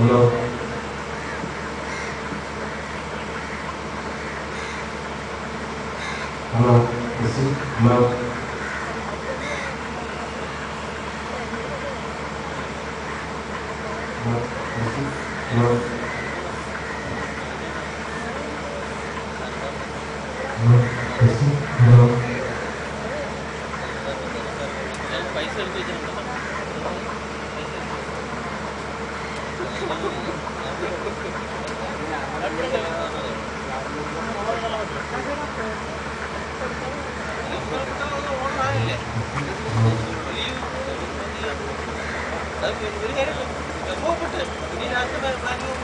hello hello listen hello hello listen hello hello listen hello പൈസ എടുത്ത് വെച്ചിട്ടുണ്ടോ ഒരു കാര്യം പോകട്ടെ ഇനി രാത്രി പ്ലാനിങ്